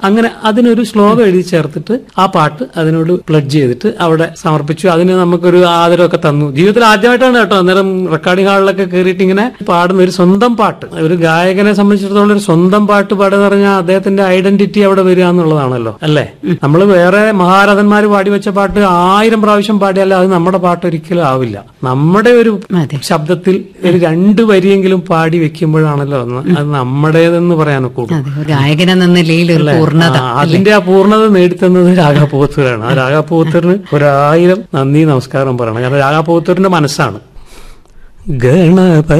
അങ്ങനെ അതിനൊരു ശ്ലോകം എഴുതി ചേർത്തിട്ട് ആ പാട്ട് അതിനോട് പ്ലഡ്ജ് ചെയ്തിട്ട് അവിടെ സമർപ്പിച്ചു അതിന് നമുക്കൊരു ആദരവൊക്കെ തന്നു ജീവിതത്തിൽ ആദ്യമായിട്ടാണ് കേട്ടോ അന്നേരം റെക്കോർഡിംഗ് ഹാളിലൊക്കെ കയറിയിട്ട് ഇങ്ങനെ പാടുന്ന ഒരു സ്വന്തം പാട്ട് ഒരു ഗായകനെ സംബന്ധിച്ചിടത്തോളം ഒരു സ്വന്തം പാട്ട് പാടുക പറഞ്ഞാൽ അദ്ദേഹത്തിന്റെ ഐഡന്റിറ്റി അവിടെ വരിക എന്നുള്ളതാണല്ലോ അല്ലേ നമ്മൾ വേറെ മഹാരഥന്മാർ പാടി വെച്ച പാട്ട് ആയിരം പ്രാവശ്യം പാടിയാൽ അത് നമ്മുടെ പാട്ട് ഒരിക്കലും ആവില്ല നമ്മുടെ ഒരു അതെ ശബ്ദത്തിൽ ഒരു രണ്ട് വരിയെങ്കിലും പാടി വെക്കുമ്പോഴാണല്ലോ ഒന്ന് അത് നമ്മുടേതെന്ന് പറയാനൊക്കെ ഉള്ളൂ. അതെ ഒരു ഗായകൻ എന്ന നിലയിൽ ഒരു പൂർണ്ണത ആ, അതിന്റെ ആ പൂർണ്ണത നേടിത്തന്നത് രാഗാപൂത്തൂരാണ് ആ രാഗാപൂത്തൂരിന് ഒരായിരം നന്ദി നമസ്കാരം പറയണം കാരണം രാഗാപൂത്തൂരിന്റെ മനസ്സാണ് ഗണപ